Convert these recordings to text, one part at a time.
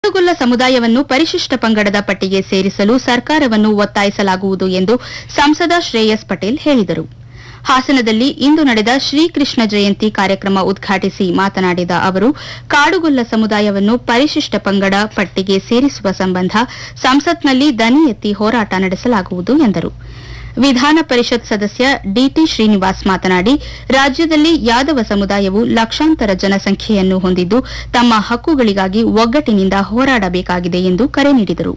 ಕಾಡುಗೊಲ್ಲ ಸಮುದಾಯವನ್ನು ಪರಿಶಿಷ್ಟ ಪಂಗಡದ ಪಟ್ಟಿಗೆ ಸೇರಿಸಲು ಸರ್ಕಾರವನ್ನು ಒತ್ತಾಯಿಸಲಾಗುವುದು ಎಂದು ಸಂಸದ ಶ್ರೇಯಸ್ ಪಟೇಲ್ ಹೇಳಿದರು ಹಾಸನದಲ್ಲಿ ಇಂದು ನಡೆದ ಶ್ರೀಕೃಷ್ಣ ಜಯಂತಿ ಕಾರ್ಯಕ್ರಮ ಉದ್ಘಾಟಿಸಿ ಮಾತನಾಡಿದ ಅವರು ಕಾಡುಗೊಲ್ಲ ಸಮುದಾಯವನ್ನು ಪರಿಶಿಷ್ಟ ಪಂಗಡ ಪಟ್ಟಿಗೆ ಸೇರಿಸುವ ಸಂಬಂಧ ಸಂಸತ್ನಲ್ಲಿ ದನಿ ಎತ್ತಿ ಹೋರಾಟ ನಡೆಸಲಾಗುವುದು ಎಂದರು ವಿಧಾನ ಪರಿಷತ್ ಸದಸ್ಯ ಡಿಟಿ ಶ್ರೀನಿವಾಸ್ ಮಾತನಾಡಿ ರಾಜ್ಯದಲ್ಲಿ ಯಾದವ ಸಮುದಾಯವು ಲಕ್ಷಾಂತರ ಜನಸಂಖ್ಯೆಯನ್ನು ಹೊಂದಿದ್ದು ತಮ್ಮ ಹಕ್ಕುಗಳಿಗಾಗಿ ಒಗ್ಗಟ್ಟಿನಿಂದ ಹೋರಾಡಬೇಕಾಗಿದೆ ಎಂದು ಕರೆ ನೀಡಿದರು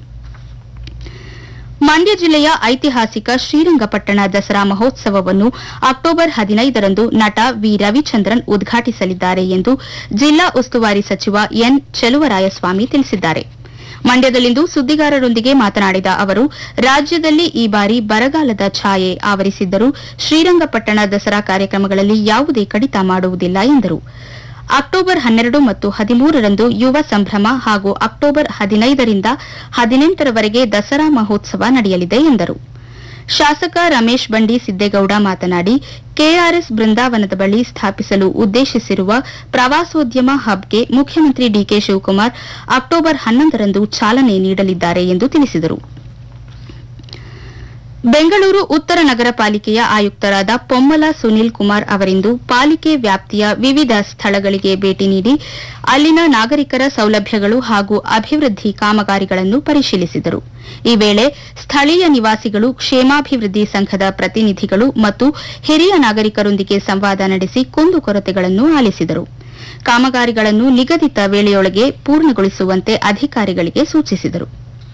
ಮಂಡ್ಯ ಜಿಲ್ಲೆಯ ಐತಿಹಾಸಿಕ ಶ್ರೀರಂಗಪಟ್ಟಣ ದಸರಾ ಮಹೋತ್ಸವವನ್ನು ಅಕ್ಟೋಬರ್ ಹದಿನೈದರಂದು ನಟ ವಿ ರವಿಚಂದ್ರನ್ ಉದ್ಘಾಟಿಸಲಿದ್ದಾರೆ ಎಂದು ಜಿಲ್ಲಾ ಉಸ್ತುವಾರಿ ಸಚಿವ ಎನ್ ಚೆಲುವರಾಯಸ್ವಾಮಿ ತಿಳಿಸಿದ್ದಾರೆ ಮಂಡ್ಯದಲ್ಲಿಂದು ಸುದ್ದಿಗಾರರೊಂದಿಗೆ ಮಾತನಾಡಿದ ಅವರು ರಾಜ್ಯದಲ್ಲಿ ಈ ಬಾರಿ ಬರಗಾಲದ ಛಾಯೆ ಆವರಿಸಿದ್ದರೂ ಶ್ರೀರಂಗಪಟ್ಟಣ ದಸರಾ ಕಾರ್ಯಕ್ರಮಗಳಲ್ಲಿ ಯಾವುದೇ ಕಡಿತ ಮಾಡುವುದಿಲ್ಲ ಎಂದರು ಅಕ್ಟೋಬರ್ ಹನ್ನೆರಡು ಮತ್ತು ಹದಿಮೂರರಂದು ಯುವ ಸಂಭ್ರಮ ಹಾಗೂ ಅಕ್ಟೋಬರ್ ಹದಿನೈದರಿಂದ ಹದಿನೆಂಟರವರೆಗೆ ದಸರಾ ಮಹೋತ್ಸವ ನಡೆಯಲಿದೆ ಎಂದರು ಶಾಸಕ ರಮೇಶ್ ಬಂಡಿ ಸಿದ್ದೇಗೌಡ ಮಾತನಾಡಿ ಕೆಆರ್ಎಸ್ ಬೃಂದಾವನದ ಬಳಿ ಸ್ಥಾಪಿಸಲು ಉದ್ದೇಶಿಸಿರುವ ಪ್ರವಾಸೋದ್ಯಮ ಹಬ್ಗೆ ಮುಖ್ಯಮಂತ್ರಿ ಡಿಕೆ ಶಿವಕುಮಾರ್ ಅಕ್ಟೋಬರ್ ಹನ್ನೊಂದರಂದು ಚಾಲನೆ ನೀಡಲಿದ್ದಾರೆ ಎಂದು ತಿಳಿಸಿದರು ಬೆಂಗಳೂರು ಉತ್ತರ ನಗರ ಪಾಲಿಕೆಯ ಆಯುಕ್ತರಾದ ಪೊಮ್ಮಲ ಸುನೀಲ್ ಕುಮಾರ್ ಅವರಿಂದು ಪಾಲಿಕೆ ವ್ಯಾಪ್ತಿಯ ವಿವಿಧ ಸ್ಥಳಗಳಿಗೆ ಭೇಟಿ ನೀಡಿ ಅಲ್ಲಿನ ನಾಗರಿಕರ ಸೌಲಭ್ಯಗಳು ಹಾಗೂ ಅಭಿವೃದ್ಧಿ ಕಾಮಗಾರಿಗಳನ್ನು ಪರಿಶೀಲಿಸಿದರು ಈ ವೇಳೆ ಸ್ಥಳೀಯ ನಿವಾಸಿಗಳು ಕ್ಷೇಮಾಭಿವೃದ್ಧಿ ಸಂಘದ ಪ್ರತಿನಿಧಿಗಳು ಮತ್ತು ಹಿರಿಯ ನಾಗರಿಕರೊಂದಿಗೆ ಸಂವಾದ ನಡೆಸಿ ಕುಂದುಕೊರತೆಗಳನ್ನು ಆಲಿಸಿದರು ಕಾಮಗಾರಿಗಳನ್ನು ನಿಗದಿತ ವೇಳೆಯೊಳಗೆ ಪೂರ್ಣಗೊಳಿಸುವಂತೆ ಅಧಿಕಾರಿಗಳಿಗೆ ಸೂಚಿಸಿದರು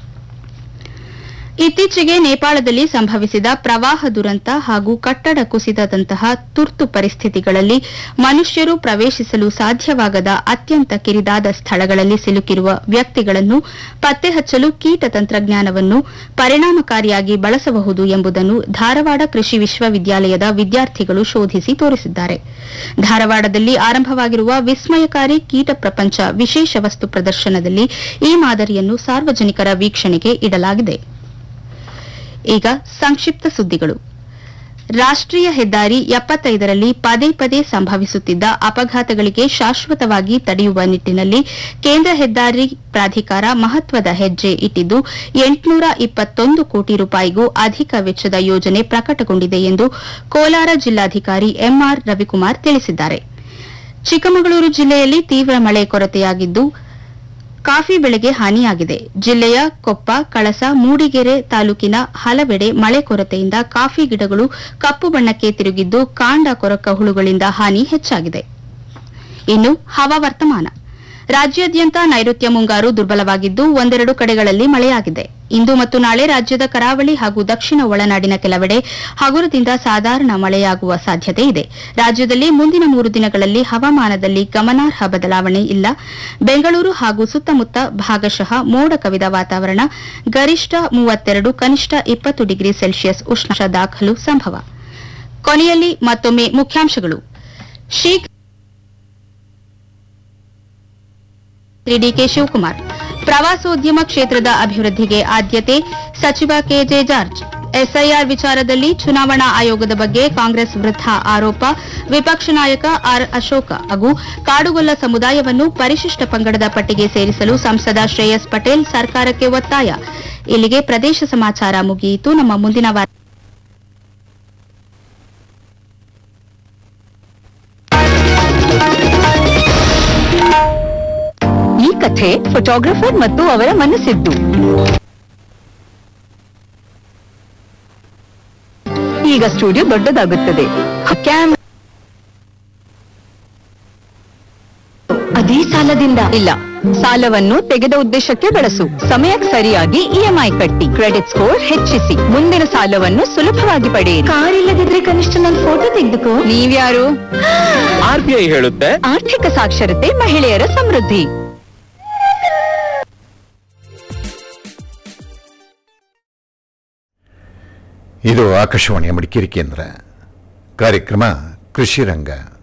ಇತ್ತೀಚೆಗೆ ನೇಪಾಳದಲ್ಲಿ ಸಂಭವಿಸಿದ ಪ್ರವಾಹ ದುರಂತ ಹಾಗೂ ಕಟ್ಟಡ ಕುಸಿತದಂತಹ ತುರ್ತು ಪರಿಸ್ಥಿತಿಗಳಲ್ಲಿ ಮನುಷ್ಯರು ಪ್ರವೇಶಿಸಲು ಸಾಧ್ಯವಾಗದ ಅತ್ಯಂತ ಕಿರಿದಾದ ಸ್ಥಳಗಳಲ್ಲಿ ಸಿಲುಕಿರುವ ವ್ಯಕ್ತಿಗಳನ್ನು ಪತ್ತೆ ಹಚ್ಚಲು ಕೀಟ ತಂತ್ರಜ್ಞಾನವನ್ನು ಪರಿಣಾಮಕಾರಿಯಾಗಿ ಬಳಸಬಹುದು ಎಂಬುದನ್ನು ಧಾರವಾಡ ಕೃಷಿ ವಿಶ್ವವಿದ್ಯಾಲಯದ ವಿದ್ಯಾರ್ಥಿಗಳು ಶೋಧಿಸಿ ತೋರಿಸಿದ್ದಾರೆ ಧಾರವಾಡದಲ್ಲಿ ಆರಂಭವಾಗಿರುವ ವಿಸ್ಮಯಕಾರಿ ಕೀಟ ಪ್ರಪಂಚ ವಿಶೇಷ ವಸ್ತು ಪ್ರದರ್ಶನದಲ್ಲಿ ಈ ಮಾದರಿಯನ್ನು ಸಾರ್ವಜನಿಕರ ವೀಕ್ಷಣೆಗೆ ಇಡಲಾಗಿದೆ ಈಗ ಸಂಕ್ಷಿಪ್ತ ಸುದ್ದಿಗಳು ರಾಷ್ಟ್ರೀಯ ಹೆದ್ದಾರಿ ಎಪ್ಪತ್ತೈದರಲ್ಲಿ ಪದೇ ಪದೇ ಸಂಭವಿಸುತ್ತಿದ್ದ ಅಪಘಾತಗಳಿಗೆ ಶಾಶ್ವತವಾಗಿ ತಡೆಯುವ ನಿಟ್ಟಿನಲ್ಲಿ ಕೇಂದ್ರ ಹೆದ್ದಾರಿ ಪ್ರಾಧಿಕಾರ ಮಹತ್ವದ ಹೆಜ್ಜೆ ಇಟ್ಟಿದ್ದು ಎಂಟುನೂರ ಇಪ್ಪತ್ತೊಂದು ಕೋಟಿ ರೂಪಾಯಿಗೂ ಅಧಿಕ ವೆಚ್ಚದ ಯೋಜನೆ ಪ್ರಕಟಗೊಂಡಿದೆ ಎಂದು ಕೋಲಾರ ಜಿಲ್ಲಾಧಿಕಾರಿ ಎಂಆರ್ ರವಿಕುಮಾರ್ ತಿಳಿಸಿದ್ದಾರೆ ಚಿಕ್ಕಮಗಳೂರು ಜಿಲ್ಲೆಯಲ್ಲಿ ತೀವ್ರ ಮಳೆ ಕೊರತೆಯಾಗಿದ್ದು ಕಾಫಿ ಬೆಳೆಗೆ ಹಾನಿಯಾಗಿದೆ ಜಿಲ್ಲೆಯ ಕೊಪ್ಪ ಕಳಸ ಮೂಡಿಗೆರೆ ತಾಲೂಕಿನ ಹಲವೆಡೆ ಮಳೆ ಕೊರತೆಯಿಂದ ಕಾಫಿ ಗಿಡಗಳು ಕಪ್ಪು ಬಣ್ಣಕ್ಕೆ ತಿರುಗಿದ್ದು ಕಾಂಡ ಕೊರಕ ಹುಳುಗಳಿಂದ ಹಾನಿ ಹೆಚ್ಚಾಗಿದೆ ಇನ್ನು ಹವಾವರ್ತಮಾನ ರಾಜ್ಯಾದ್ಯಂತ ನೈಋತ್ಯ ಮುಂಗಾರು ದುರ್ಬಲವಾಗಿದ್ದು ಒಂದೆರಡು ಕಡೆಗಳಲ್ಲಿ ಮಳೆಯಾಗಿದೆ ಇಂದು ಮತ್ತು ನಾಳೆ ರಾಜ್ಯದ ಕರಾವಳಿ ಹಾಗೂ ದಕ್ಷಿಣ ಒಳನಾಡಿನ ಕೆಲವೆಡೆ ಹಗುರದಿಂದ ಸಾಧಾರಣ ಮಳೆಯಾಗುವ ಸಾಧ್ಯತೆ ಇದೆ ರಾಜ್ಯದಲ್ಲಿ ಮುಂದಿನ ಮೂರು ದಿನಗಳಲ್ಲಿ ಹವಾಮಾನದಲ್ಲಿ ಗಮನಾರ್ಹ ಬದಲಾವಣೆ ಇಲ್ಲ ಬೆಂಗಳೂರು ಹಾಗೂ ಸುತ್ತಮುತ್ತ ಭಾಗಶಃ ಮೋಡ ಕವಿದ ವಾತಾವರಣ ಗರಿಷ್ಠ ಮೂವತ್ತೆರಡು ಕನಿಷ್ಠ ಇಪ್ಪತ್ತು ಡಿಗ್ರಿ ಸೆಲ್ಸಿಯಸ್ ಉಷ್ಣಾಂಶ ದಾಖಲು ಸಂಭವ ಕೊನೆಯಲ್ಲಿ ಮತ್ತೊಮ್ಮೆ ಮುಖ್ಯಾಂಶಗಳು ಶೀಘ್ರ ಡಿಕೆ ಶಿವಕುಮಾರ್ ಪ್ರವಾಸೋದ್ಯಮ ಕ್ಷೇತ್ರದ ಅಭಿವೃದ್ಧಿಗೆ ಆದ್ಯತೆ ಸಚಿವ ಕೆಜೆ ಜಾರ್ಜ್ ಎಸ್ಐಆರ್ ವಿಚಾರದಲ್ಲಿ ಚುನಾವಣಾ ಆಯೋಗದ ಬಗ್ಗೆ ಕಾಂಗ್ರೆಸ್ ವೃದ್ಧ ಆರೋಪ ವಿಪಕ್ಷ ನಾಯಕ ಆರ್ ಅಶೋಕ ಹಾಗೂ ಕಾಡುಗೊಲ್ಲ ಸಮುದಾಯವನ್ನು ಪರಿಶಿಷ್ಟ ಪಂಗಡದ ಪಟ್ಟಿಗೆ ಸೇರಿಸಲು ಸಂಸದ ಶ್ರೇಯಸ್ ಪಟೇಲ್ ಸರ್ಕಾರಕ್ಕೆ ಒತ್ತಾಯ ಇಲ್ಲಿಗೆ ಪ್ರದೇಶ ಸಮಾಚಾರ ಮುಗಿಯಿತು ನಮ್ಮ ಮುಂದಿನ ವಾರ ಈ ಕಥೆ ಫೋಟೋಗ್ರಫರ್ ಮತ್ತು ಅವರ ಮನಸ್ಸಿದ್ದು ಈಗ ಸ್ಟುಡಿಯೋ ದೊಡ್ಡದಾಗುತ್ತದೆ ಕ್ಯಾಮ್ ಅದೇ ಸಾಲದಿಂದ ಇಲ್ಲ ಸಾಲವನ್ನು ತೆಗೆದ ಉದ್ದೇಶಕ್ಕೆ ಬಳಸು ಸಮಯಕ್ಕೆ ಸರಿಯಾಗಿ ಇಎಂಐ ಕಟ್ಟಿ ಕ್ರೆಡಿಟ್ ಸ್ಕೋರ್ ಹೆಚ್ಚಿಸಿ ಮುಂದಿನ ಸಾಲವನ್ನು ಸುಲಭವಾಗಿ ಪಡೆಯಿರಿ ಕಾರ್ ಇಲ್ಲದಿದ್ರೆ ಕನಿಷ್ಠ ನನ್ನ ಫೋಟೋ ತೆಗೆದುಕೋ ನೀವ್ಯಾರು ಆರ್ಬಿಐ ಹೇಳುತ್ತೆ ಆರ್ಥಿಕ ಸಾಕ್ಷರತೆ ಮಹಿಳೆಯರ ಸಮೃದ್ಧಿ ಇದು ಆಕಾಶವಾಣಿಯ ಮಡಿಕೇರಿ ಕೇಂದ್ರ ಕಾರ್ಯಕ್ರಮ ಕೃಷಿ ರಂಗ